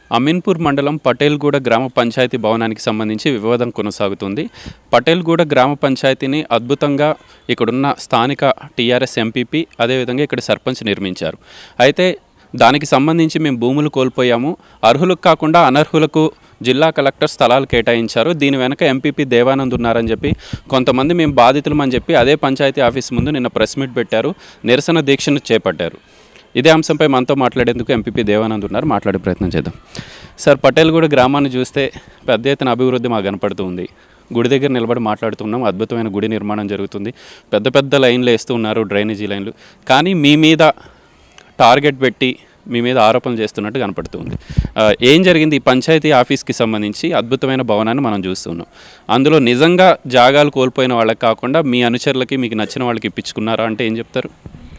అమీన్పూర్ మండలం పటేల్గూడ గ్రామ పంచాయతీ భవనానికి సంబంధించి వివాదం కొనసాగుతుంది పటేల్గూడ గ్రామ పంచాయతీని అద్భుతంగా ఇక్కడున్న స్థానిక టీఆర్ఎస్ ఎంపీపీ అదేవిధంగా ఇక్కడ సర్పంచ్ నిర్మించారు అయితే దానికి సంబంధించి మేము భూములు కోల్పోయాము అర్హులకు కాకుండా అనర్హులకు జిల్లా కలెక్టర్ స్థలాలు కేటాయించారు దీని వెనక ఎంపీపీ దేవానంద్ ఉన్నారని చెప్పి కొంతమంది మేము బాధితులమని చెప్పి అదే పంచాయతీ ఆఫీస్ ముందు నిన్న ప్రెస్ మీట్ పెట్టారు నిరసన దీక్షను చేపట్టారు ఇదే అంశంపై మనతో మాట్లాడేందుకు ఎంపీపీ దేవానంద్ ఉన్నారు మాట్లాడే ప్రయత్నం చేద్దాం సార్ పటేల్గూడ గ్రామాన్ని చూస్తే పెద్ద ఎత్తున అభివృద్ధి మాకు కనపడుతుంది గుడి దగ్గర నిలబడి మాట్లాడుతున్నాం అద్భుతమైన గుడి నిర్మాణం జరుగుతుంది పెద్ద పెద్ద లైన్లు వేస్తూ ఉన్నారు డ్రైనేజీ లైన్లు కానీ మీ మీద టార్గెట్ పెట్టి మీ మీద ఆరోపణలు చేస్తున్నట్టు కనపడుతుంది ఆ, ఏం జరిగింది ఈ పంచాయతీ ఆఫీస్కి సంబంధించి అద్భుతమైన భవనాన్ని మనం చూస్తున్నాం అందులో నిజంగా జాగాలు కోల్పోయిన వాళ్ళకి కాకుండా మీ అనుచరులకి మీకు నచ్చిన వాళ్ళకి ఇప్పించుకున్నారా అంటే ఏం చెప్తారు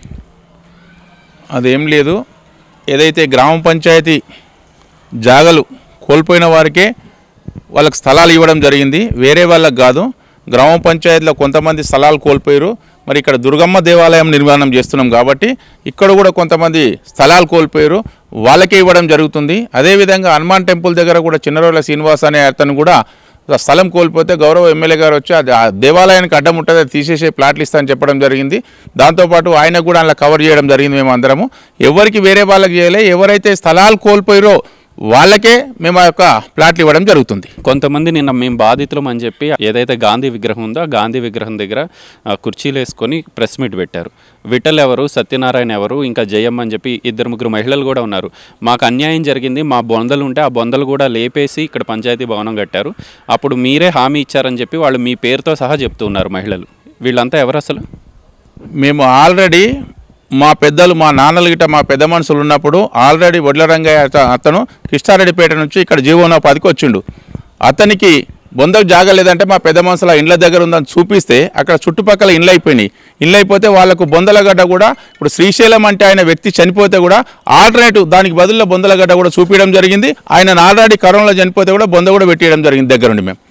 అదేం లేదు ఏదైతే గ్రామ పంచాయతీ జాగలు కోల్పోయిన వారికే వాళ్ళకి స్థలాలు ఇవ్వడం జరిగింది వేరే వాళ్ళకి కాదు గ్రామ పంచాయతీలో కొంతమంది స్థలాలు కోల్పోయారు మరి ఇక్కడ దుర్గమ్మ దేవాలయం నిర్మాణం చేస్తున్నాం కాబట్టి ఇక్కడ కూడా కొంతమంది స్థలాలు కోల్పోయారు వాళ్ళకే ఇవ్వడం జరుగుతుంది అదేవిధంగా హనుమాన్ టెంపుల్ దగ్గర కూడా చిన్నరోళ్ళ శ్రీనివాస్ అనే అతను కూడా ఆ స్థలం కోల్పోతే గౌరవ ఎమ్మెల్యే గారు వచ్చి అది ఆ దేవాలయానికి అడ్డం ఉంటుంది అది తీసేసే ప్లాట్లు ఇస్తా అని చెప్పడం జరిగింది దాంతోపాటు ఆయన కూడా అలా కవర్ చేయడం జరిగింది మేము అందరము ఎవరికి వేరే వాళ్ళకి చేయలే ఎవరైతే స్థలాలు కోల్పోయారో వాళ్ళకే మేము ఆ యొక్క ప్లాట్లు ఇవ్వడం జరుగుతుంది కొంతమంది నిన్న మేము బాధితులం అని చెప్పి ఏదైతే గాంధీ విగ్రహం ఉందో ఆ గాంధీ విగ్రహం దగ్గర ఆ, కుర్చీలు వేసుకొని ప్రెస్ మీట్ పెట్టారు విఠల్ ఎవరు సత్యనారాయణ ఎవరు ఇంకా జయమ్మ అని చెప్పి ఇద్దరు ముగ్గురు మహిళలు కూడా ఉన్నారు మాకు అన్యాయం జరిగింది మా బొందలు ఉంటే ఆ బొందలు కూడా లేపేసి ఇక్కడ పంచాయతీ భవనం కట్టారు అప్పుడు మీరే హామీ ఇచ్చారని చెప్పి వాళ్ళు మీ పేరుతో సహా చెప్తూ ఉన్నారు మహిళలు వీళ్ళంతా ఎవరు అసలు మేము ఆల్రెడీ మా పెద్దలు మా నాన్నలు గిట్ట మా పెద్ద మనుషులు ఉన్నప్పుడు ఆల్రెడీ వడ్లరంగయ్య అత- అతను కిష్టారెడ్డిపేట నుంచి ఇక్కడ జీవనోపాధికి వచ్చిండు అతనికి బొందకు జాగా లేదంటే మా పెద్ద మనుషుల ఇండ్ల దగ్గర ఉందని చూపిస్తే అక్కడ చుట్టుపక్కల ఇండ్లు అయిపోయినాయి ఇండ్లు అయిపోతే వాళ్ళకు బొందలగడ్డ కూడా ఇప్పుడు శ్రీశైలం అంటే ఆయన వ్యక్తి చనిపోతే కూడా ఆల్టర్నేటివ్ దానికి బదులులో బొందలగడ్డ కూడా చూపించడం జరిగింది ఆయన ఆల్రెడీ కరోనాలో చనిపోతే కూడా బొంద కూడా పెట్టేయడం జరిగింది దగ్గరుండి మేము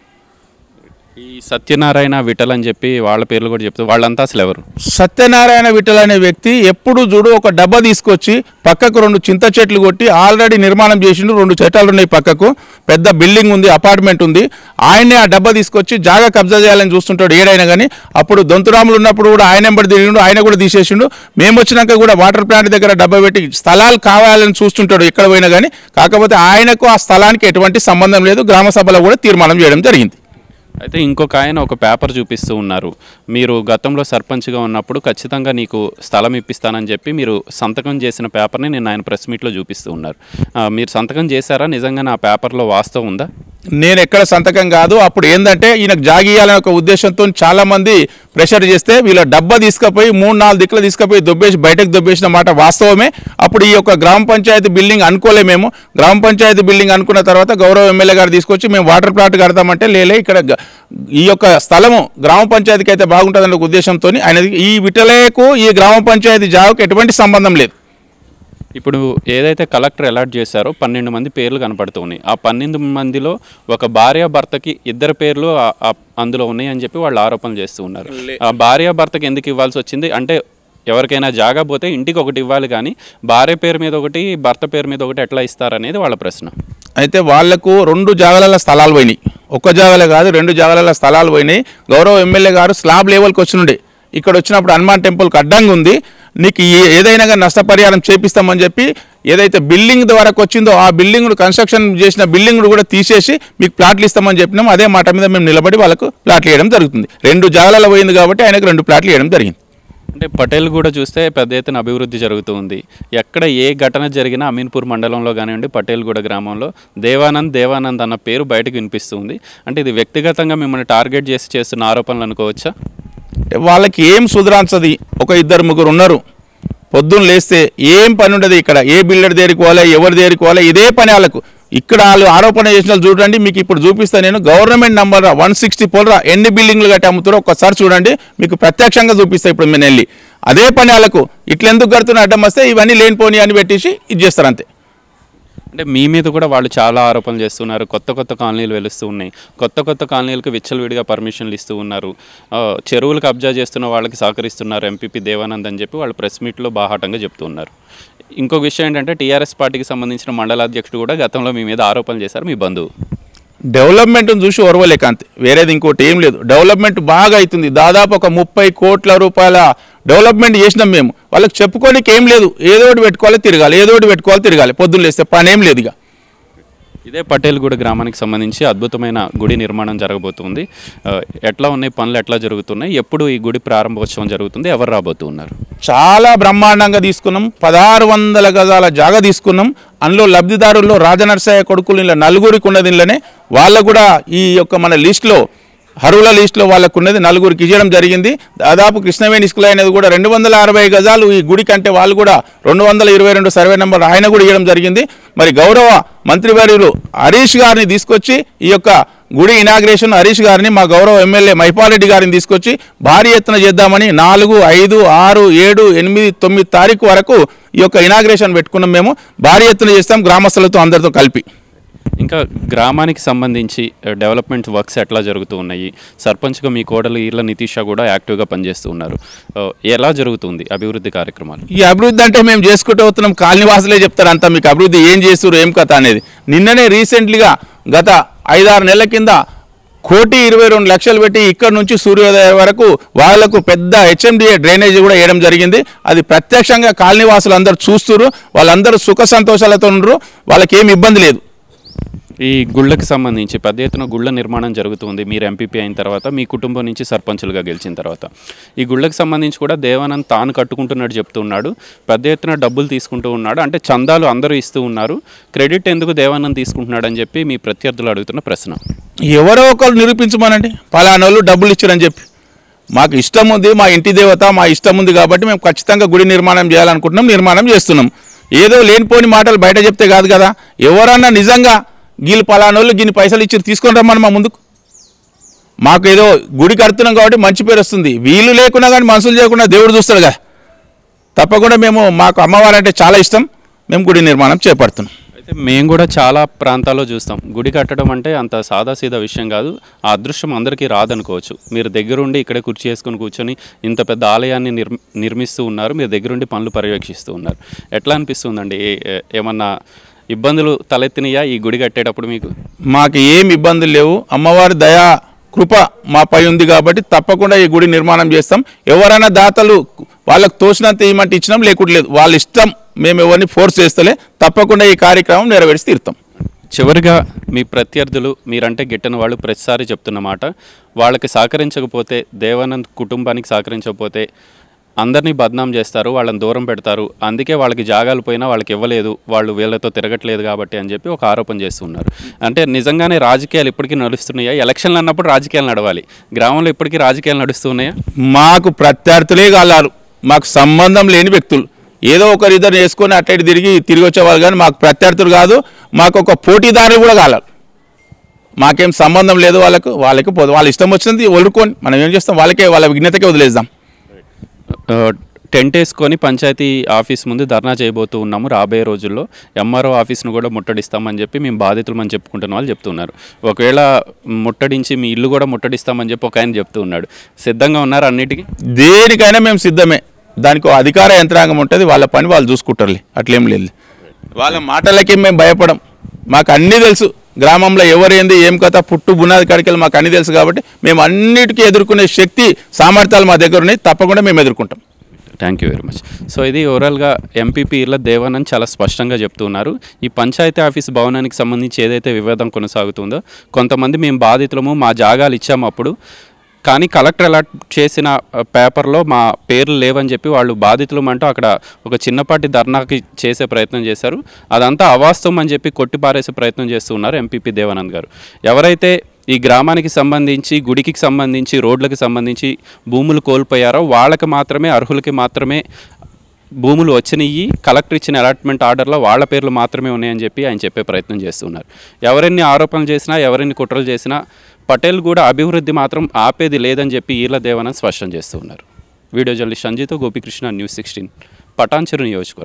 ఈ సత్యనారాయణ విఠల్ అని చెప్పి వాళ్ళ పేర్లు కూడా చెప్తూ వాళ్ళంతా అసలు ఎవరు సత్యనారాయణ విఠల్ అనే వ్యక్తి ఎప్పుడు చూడు ఒక డబ్బా తీసుకొచ్చి పక్కకు రెండు చింత చెట్లు కొట్టి ఆల్రెడీ నిర్మాణం చేసిండు రెండు చెట్టాలు ఉన్నాయి పక్కకు పెద్ద బిల్డింగ్ ఉంది అపార్ట్మెంట్ ఉంది ఆయనే ఆ డబ్బా తీసుకొచ్చి జాగా కబ్జా చేయాలని చూస్తుంటాడు ఏడైనా కానీ అప్పుడు దొంతురాములు ఉన్నప్పుడు కూడా ఆయన ఎంబడి తిరిగిండు ఆయన కూడా తీసేసిండు మేము వచ్చినాక కూడా వాటర్ ప్లాంట్ దగ్గర డబ్బా పెట్టి స్థలాలు కావాలని చూస్తుంటాడు ఎక్కడ పోయినా కానీ కాకపోతే ఆయనకు ఆ స్థలానికి ఎటువంటి సంబంధం లేదు గ్రామ సభలో కూడా తీర్మానం చేయడం జరిగింది అయితే ఇంకొక ఆయన ఒక పేపర్ చూపిస్తూ ఉన్నారు మీరు గతంలో సర్పంచ్గా ఉన్నప్పుడు ఖచ్చితంగా నీకు స్థలం ఇప్పిస్తానని చెప్పి మీరు సంతకం చేసిన పేపర్ని నేను ఆయన ప్రెస్ మీట్లో చూపిస్తూ ఉన్నారు ఆ, మీరు సంతకం చేశారా నిజంగా నా పేపర్లో వాస్తవం ఉందా నేను ఎక్కడ సంతకం కాదు అప్పుడు ఏంటంటే ఈయనకు జాగియాలనే ఒక ఉద్దేశంతో చాలా మంది ప్రెషర్ చేస్తే వీళ్ళ డబ్బా తీసుకుపోయి మూడు నాలుగు దిక్కులు తీసుకుపోయి దొబ్బేసి బయటకు దొబ్బేసిన మాట వాస్తవమే అప్పుడు ఈ యొక్క గ్రామ పంచాయతీ బిల్డింగ్ అనుకోలే మేము గ్రామ పంచాయతీ బిల్డింగ్ అనుకున్న తర్వాత గౌరవ ఎమ్మెల్యే గారు తీసుకొచ్చి మేము వాటర్ ప్లాంట్ కడతామంటే లేలే ఇక్కడ గ- ఈ యొక్క స్థలము గ్రామ పంచాయతీకి అయితే బాగుంటుందనే ఒక ఉద్దేశంతో ఆయన ఈ విటలేకు ఈ గ్రామ పంచాయతీ జాగకు ఎటువంటి సంబంధం లేదు ఇప్పుడు ఏదైతే కలెక్టర్ అలాట్ చేశారో పన్నెండు మంది పేర్లు కనపడుతున్నాయి ఆ పన్నెండు మందిలో ఒక భార్య భర్తకి ఇద్దరు పేర్లు ఆ- ఆ- అందులో ఉన్నాయి అని చెప్పి వాళ్ళు ఆరోపణలు చేస్తూ ఉన్నారు ఆ భార్య భర్తకి ఎందుకు ఇవ్వాల్సి వచ్చింది అంటే ఎవరికైనా జాగా పోతే ఇంటికి ఒకటి ఇవ్వాలి కానీ భార్య పేరు మీద ఒకటి భర్త పేరు మీద ఒకటి ఎట్లా ఇస్తారనేది వాళ్ళ ప్రశ్న అయితే వాళ్లకు రెండు జాగాల స్థలాలు పోయినాయి ఒక్క జాగాలే కాదు రెండు జాగాల స్థలాలు పోయినాయి గౌరవ ఎమ్మెల్యే గారు స్లాబ్ లెవెల్కి వచ్చినుండే ఇక్కడ వచ్చినప్పుడు హనుమాన్ టెంపుల్కి అడ్డంగా ఉంది నీకు ఏ- ఏదైనా కానీ నష్టపరిహారం చేపిస్తామని చెప్పి ఏదైతే బిల్డింగ్ వరకు వచ్చిందో ఆ బిల్డింగ్ కన్స్ట్రక్షన్ చేసిన బిల్డింగ్ కూడా తీసేసి మీకు ప్లాట్లు ఇస్తామని చెప్పినాం అదే మాట మీద మేము నిలబడి వాళ్ళకు ప్లాట్లు ఇవ్వడం జరుగుతుంది రెండు జాగాలలో పోయింది కాబట్టి ఆయనకు రెండు ప్లాట్లు ఇవ్వడం జరిగింది అంటే పటేల్ కూడా చూస్తే పెద్ద ఎత్తున అభివృద్ధి జరుగుతూ ఉంది ఎక్కడ ఏ ఘటన జరిగినా అమీన్పూర్ మండలంలో కానివ్వండి పటేల్గూడ గ్రామంలో దేవానంద్ దేవానంద్ అన్న పేరు బయటకు వినిపిస్తుంది అంటే ఇది వ్యక్తిగతంగా మిమ్మల్ని టార్గెట్ చేసి చేస్తున్న ఆరోపణలు అనుకోవచ్చా అంటే వాళ్ళకి ఏం సుధరాంచది ఒక ఇద్దరు ముగ్గురు ఉన్నారు పొద్దున్న లేస్తే ఏం పని ఉండదు ఇక్కడ ఏ బిల్డర్ దేరుకోవాలి ఎవరు దేరుకోవాలి ఇదే పని వాళ్ళకు ఇక్కడ వాళ్ళు ఆరోపణ చేసిన వాళ్ళు చూడండి మీకు ఇప్పుడు చూపిస్తాను నేను గవర్నమెంట్ నంబర్ వన్ సిక్స్టీ పోలరా ఎన్ని బిల్డింగ్లు కట్టి అమ్ముతారో ఒక్కసారి చూడండి మీకు ప్రత్యక్షంగా చూపిస్తాయి ఇప్పుడు మేము వెళ్ళి అదే పని వాళ్ళకు ఇట్లెందుకు కడుతున్న అడ్డం వస్తే ఇవన్నీ లేనిపోని అని పెట్టేసి ఇది చేస్తారు అంతే అంటే మీ మీద కూడా వాళ్ళు చాలా ఆరోపణలు చేస్తున్నారు కొత్త కొత్త కాలనీలు వెలుస్తూ ఉన్నాయి కొత్త కొత్త కాలనీలకు విచ్చలవిడిగా పర్మిషన్లు ఇస్తూ ఉన్నారు ఆ, చెరువులు కబ్జా చేస్తున్న వాళ్ళకి సహకరిస్తున్నారు ఎంపీపీ దేవానంద్ అని చెప్పి వాళ్ళు ప్రెస్ మీట్లో బాహాటంగా చెప్తున్నారు ఇంకొక విషయం ఏంటంటే టీఆర్ఎస్ పార్టీకి సంబంధించిన మండల అధ్యక్షుడు కూడా గతంలో మీ మీద ఆరోపణలు చేశారు మీ బంధువు డెవలప్మెంట్ని చూసి ఓర్వలేక అంతే వేరేది ఇంకోటి ఏం లేదు డెవలప్మెంట్ బాగా అవుతుంది దాదాపు ఒక ముప్పై కోట్ల రూపాయల డెవలప్మెంట్ చేసినాం మేము వాళ్ళకి చెప్పుకోనికి ఏం లేదు ఏదో ఒకటి పెట్టుకోవాలి తిరగాలి ఏదో ఒకటి పెట్టుకోవాలి తిరగాలి పొద్దున్న లేస్తే పని ఏం లేదు ఇక ఇదే పటేల్గూడ గ్రామానికి సంబంధించి అద్భుతమైన గుడి నిర్మాణం జరగబోతుంది ఆ, ఎట్లా ఉన్నాయి పనులు ఎట్లా జరుగుతున్నాయి ఎప్పుడు ఈ గుడి ప్రారంభోత్సవం జరుగుతుంది ఎవరు రాబోతున్నారు చాలా బ్రహ్మాండంగా తీసుకున్నాం పదహారు వందల గజాల జాగా తీసుకున్నాం అందులో లబ్ధిదారుల్లో రాజనరసయ్య కొడుకులు ఇలా నలుగురికి ఉన్నది ఇళ్ళనే వాళ్ళకు కూడా ఈ యొక్క మన లిస్ట్లో హరువుల లిస్టులో వాళ్ళకు ఉన్నది నలుగురికి ఇవ్వడం జరిగింది దాదాపు కృష్ణవేణి స్కూల్ అనేది కూడా రెండు వందల అరవై గజాలు ఈ గుడి కంటే వాళ్ళు కూడా రెండు వందల ఇరవై రెండు సర్వే నెంబర్ ఆయన కూడా ఇవ్వడం జరిగింది మరి గౌరవ మంత్రివర్యులు హరీష్ గారిని తీసుకొచ్చి ఈ యొక్క గుడి ఇనాగ్రేషన్ హరీష్ గారిని మా గౌరవ ఎమ్మెల్యే మైపాలరెడ్డి గారిని తీసుకొచ్చి భారీ ఎత్తున చేద్దామని నాలుగు ఐదు ఆరు ఏడు ఎనిమిది తొమ్మిది తారీఖు వరకు ఈ యొక్క ఇనాగ్రేషన్ పెట్టుకున్నాం మేము భారీ ఎత్తున చేస్తాం గ్రామస్తులతో అందరితో కలిపి ఇంకా గ్రామానికి సంబంధించి ఆ, డెవలప్మెంట్ వర్క్స్ ఎట్లా జరుగుతూ ఉన్నాయి సర్పంచ్గా మీ కోడలు ఈర్ల నితీష కూడా యాక్టివ్గా పనిచేస్తూ ఉన్నారు ఆ, ఎలా జరుగుతుంది అభివృద్ధి కార్యక్రమాలు ఈ అభివృద్ధి అంటే మేము చేసుకుంటూ వస్తున్నాం కాలనీవాసులే చెప్తారు అంతా మీకు అభివృద్ధి ఏం చేస్తారు ఏం కథ అనేది నిన్ననే రీసెంట్లీగా గత ఐదారు నెలల కింద కోటి ఇరవై రెండు లక్షలు పెట్టి ఇక్కడ నుంచి సూర్యోదయం వరకు వాళ్ళకు పెద్ద హెచ్ఎండిఏ డ్రైనేజ్ కూడా వేయడం జరిగింది అది ప్రత్యక్షంగా కాలనీవాసులు అందరూ చూస్తున్నారు వాళ్ళందరూ సుఖ సంతోషాలతో ఉండరు వాళ్ళకి ఏమి ఇబ్బంది లేదు ఈ గుళ్ళకి సంబంధించి పెద్ద ఎత్తున గుళ్ళ నిర్మాణం జరుగుతుంది మీరు ఎంపీపీ అయిన తర్వాత మీ కుటుంబం నుంచి సర్పంచులుగా గెలిచిన తర్వాత ఈ గుళ్ళకి సంబంధించి కూడా దేవానంద్ తాను కట్టుకుంటున్నట్టు చెప్తున్నాడు పెద్ద ఎత్తున డబ్బులు తీసుకుంటూ ఉన్నాడు అంటే చందాలు అందరూ ఇస్తూ ఉన్నారు క్రెడిట్ ఎందుకు దేవానంద్ తీసుకుంటున్నాడు అని చెప్పి మీ ప్రత్యర్థులు అడుగుతున్న ప్రశ్న ఎవరో ఒకరు నిరూపించమనండి పలానోళ్ళు డబ్బులు ఇచ్చారని చెప్పి మాకు ఇష్టం ఉంది మా ఇంటి దేవత మా ఇష్టం ఉంది కాబట్టి మేము ఖచ్చితంగా గుడి నిర్మాణం చేయాలనుకుంటున్నాం నిర్మాణం చేస్తున్నాం ఏదో లేనిపోని మాటలు బయట చెప్తే కాదు కదా ఎవరన్నా నిజంగా గీళ్ళు పలానోళ్ళు గిన్ని పైసలు ఇచ్చి తీసుకొని రమ్మని మా ముందుకు మాకు ఏదో గుడి కడుతున్నాం కాబట్టి మంచి పేరు వస్తుంది వీళ్ళు లేకున్నా కానీ మనుషులు చేయకుండా దేవుడు చూస్తాడు కదా తప్పకుండా మేము మాకు అమ్మవారు అంటే చాలా ఇష్టం మేము గుడి నిర్మాణం చేపడుతున్నాం అయితే మేము కూడా చాలా ప్రాంతాల్లో చూస్తాం గుడి కట్టడం అంటే అంత సాదాసీదా విషయం కాదు ఆ అదృష్టం అందరికీ రాదనుకోవచ్చు మీరు దగ్గరుండి ఇక్కడే కుర్చీ వేసుకొని కూర్చొని ఇంత పెద్ద ఆలయాన్ని నిర్మి నిర్మిస్తూ ఉన్నారు మీరు దగ్గరుండి పనులు పర్యవేక్షిస్తూ ఉన్నారు ఎట్లా అనిపిస్తుందండి ఏ- ఏ- ఏమన్నా ఇబ్బందులు తలెత్తినాయా ఈ గుడి కట్టేటప్పుడు మీకు మాకు ఏం ఇబ్బందులు లేవు అమ్మవారి దయా కృప మాపై ఉంది కాబట్టి తప్పకుండా ఈ గుడి నిర్మాణం చేస్తాం ఎవరైనా దాతలు వాళ్ళకు తోచినంత ఇవ్వమంటే ఇచ్చినాం లేకుండా లేదు వాళ్ళ ఇష్టం మేము ఎవరిని ఫోర్స్ చేస్తలే తప్పకుండా ఈ కార్యక్రమం నెరవేర్చి తీరుతాం చివరిగా మీ ప్రత్యర్థులు మీరంటే గిట్టని వాళ్ళు ప్రతిసారి చెప్తున్న మాట వాళ్ళకి సహకరించకపోతే దేవానంద్ కుటుంబానికి సహకరించకపోతే అందరినీ బద్నాం చేస్తారు వాళ్ళని దూరం పెడతారు అందుకే వాళ్ళకి జాగాలు పోయినా వాళ్ళకి ఇవ్వలేదు వాళ్ళు వీళ్ళతో తిరగట్లేదు కాబట్టి అని చెప్పి ఒక ఆరోపణ చేస్తున్నారు అంటే నిజంగానే రాజకీయాలు ఇప్పటికీ నడుస్తున్నాయా ఎలక్షన్లు అన్నప్పుడు రాజకీయాలు నడవాలి గ్రామంలో ఇప్పటికీ రాజకీయాలు నడుస్తున్నాయా మాకు ప్రత్యర్థులే కాలారు మాకు సంబంధం లేని వ్యక్తులు ఏదో ఒకరిద్దరు వేసుకొని అట్ట ఇటు తిరిగి తిరిగి వచ్చేవాళ్ళు కానీ మాకు ప్రత్యర్థులు కాదు మాకు ఒక పోటీదారులు కూడా కాలారు మాకేం సంబంధం లేదు వాళ్ళకు వాళ్ళకి పోదు వాళ్ళ ఇష్టం వచ్చింది వదులుకొని మనం ఏం చేస్తాం వాళ్ళకే వాళ్ళ విఘ్నతకే వదిలేద్దాం ఆ, టెంట్ వేసుకొని పంచాయతీ ఆఫీస్ ముందు ధర్నా చేయబోతూ ఉన్నాము రాబోయే రోజుల్లో ఎంఆర్ఓ ఆఫీస్ను కూడా ముట్టడిస్తామని చెప్పి మేము బాధితులు అని చెప్పుకుంటున్న వాళ్ళు చెప్తున్నారు ఒకవేళ ముట్టడించి మీ ఇల్లు కూడా ముట్టడిస్తామని చెప్పి ఒక ఆయన చెప్తూ ఉన్నాడు సిద్ధంగా ఉన్నారు అన్నిటికీ దేనికైనా మేము సిద్ధమే దానికి ఒక అధికార యంత్రాంగం ఉంటుంది వాళ్ళ పని వాళ్ళు చూసుకుంటారులే అట్లేం లేదు వాళ్ళ మాటలకి మేము భయపడం మాకు అన్నీ తెలుసు గ్రామంలో ఎవరేంది ఏం కథ పుట్టు బునాది కడికలు మాకు అన్నీ తెలుసు కాబట్టి మేము అన్నిటికీ ఎదుర్కొనే శక్తి సామర్థ్యాలు మా దగ్గర ఉన్నాయి తప్పకుండా మేము ఎదుర్కొంటాం thank you very much so ఇది ఓవరాల్గా ఎంపీపీ ఇళ్ళ దేవానని చాలా స్పష్టంగా చెప్తున్నారు ఈ పంచాయతీ ఆఫీస్ భవనానికి సంబంధించి ఏదైతే వివాదం కొనసాగుతుందో కొంతమంది మేము బాధితులము మా జాగాలు ఇచ్చాము అప్పుడు కానీ కలెక్టర్ అలాట్ చేసిన ఆ, పేపర్లో మా పేర్లు లేవని చెప్పి వాళ్ళు బాధితులం అంటూ అక్కడ ఒక చిన్నపాటి ధర్నాకి చేసే ప్రయత్నం చేశారు అదంతా అవాస్తవం అని చెప్పి కొట్టిపారేసే ప్రయత్నం చేస్తున్నారు ఎంపీపీ దేవానంద్ గారు ఎవరైతే ఈ గ్రామానికి సంబంధించి గుడికి సంబంధించి రోడ్లకు సంబంధించి భూములు కోల్పోయారో వాళ్ళకి మాత్రమే అర్హులకి మాత్రమే భూములు వచ్చినాయి కలెక్టర్ ఇచ్చిన అలాట్మెంట్ ఆర్డర్లో వాళ్ళ పేర్లు మాత్రమే ఉన్నాయని చెప్పి ఆయన చెప్పే ప్రయత్నం చేస్తున్నారు ఎవరెన్ని ఆరోపణలు చేసినా ఎవరెన్ని కుట్రలు చేసినా పటేల్ కూడా అభివృద్ధి మాత్రం ఆపేది లేదని చెప్పి ఈర్ల దేవన స్పష్టం చేస్తున్నారు వీడియో జర్నలిస్ట్ సంజీతో గోపికృష్ణ న్యూస్ సిక్స్టీన్ పటాన్చెరు నియోజకవర్గం